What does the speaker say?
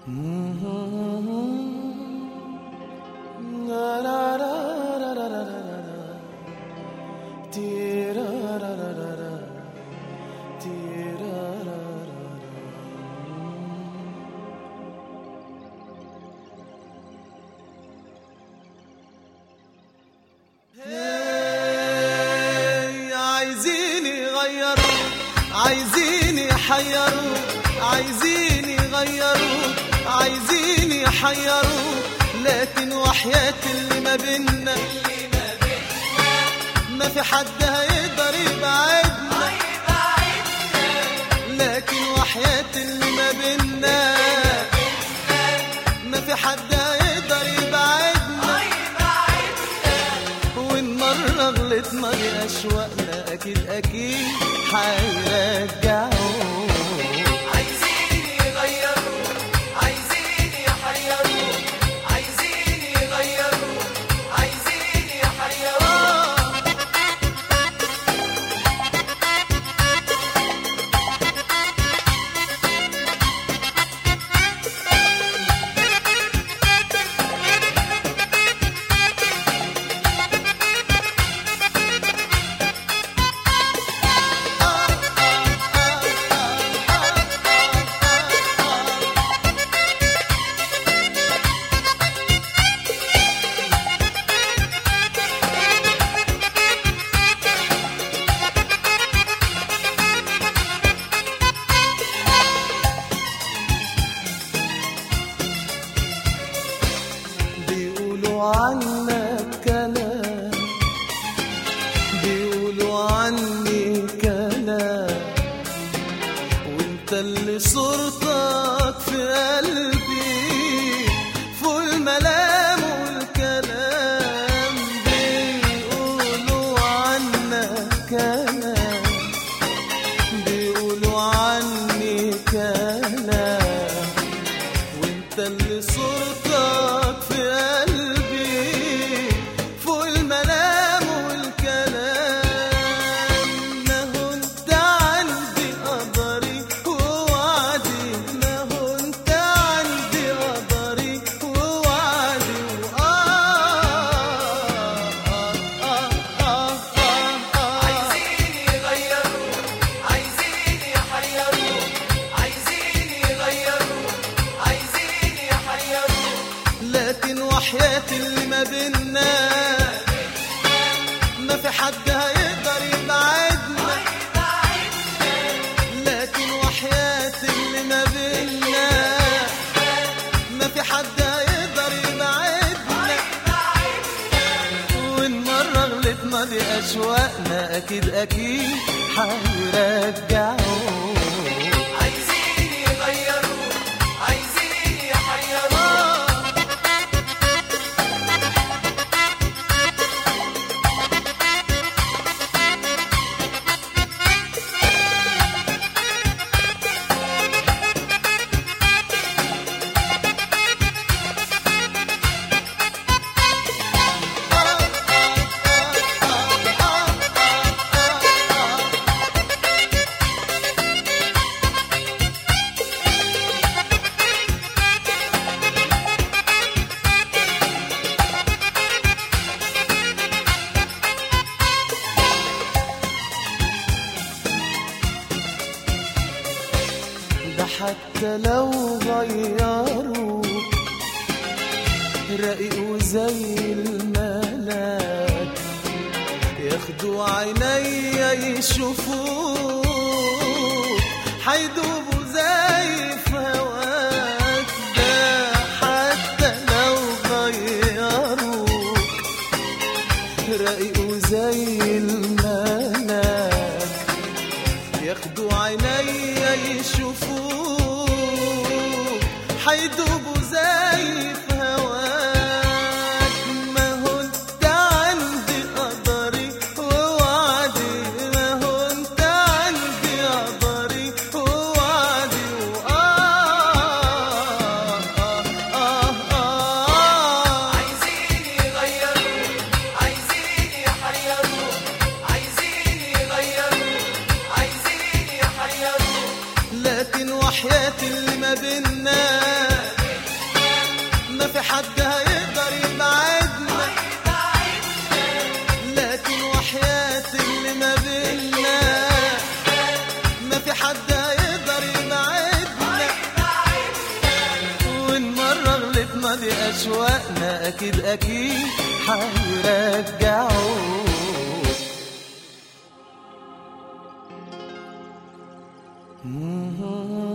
هي عايزين يغيروا عايزين يحيروا عايزين يغيروا عايزين يحيروا لكن وحياة اللي ما بينا ما في حد هيقدر يبعدنا لكن وحياة اللي ما بينا ما في حد هيقدر يبعدنا وإن مرة غلطنا بأشواقنا أكيد أكيد هيرجعوا عايزين يغيروا عايزين يحيروا عايزين يغيروا عايزين يحيروا بيقولوا عنك كلام بيقولوا عني كلام وانت اللي صورتك في قلبي فوق الملام والكلام بيقولوا عنك كلام بيقولوا عني كلام وانت اللي صورتك في قلبي فوق المنام والكلام ما هو انت عندي قدري ووعدي ما هو انت عندي قدري ووعدي عايزين يغيروا عايزين يحيروا عايزين يغيروا عايزين يحيروا لكن وحياة اللي ما بينا ما في حد هيقدر يبعدنا لكن وحياة اللي ما بينا ما في حد هيقدر يبعدنا وإن مرة غلطنا دي أشواقنا أكيد أكيد هيرجعوا عايزين يغيروا عايزين يحيروا ده حتى لو غيروا رقيق وزي الملاك ياخدوا عينيا يشوفوك حيدوبوا زي في هواك ده حتى لو غيروك رقيق وزي الملاك ياخدوا عينيا يشوفوك حيدوبوا زي في هواك ما هو انت عندي قدري ووعدي ما هو انت عندي قدري ووعدي وآه آه آه آه عايزين يغيروا عايزين يحيروا عايزين يغيروا عايزين يحيروا لكن وحياة اللي ما بينا ما في حد هيقدر يبعدنا لكن وحياة اللي ما بينا ما في حد هيقدر يبعدنا وإن مرة غلطنا دي أشواقنا أكيد أكيد هيرجعوا Mm-hmm.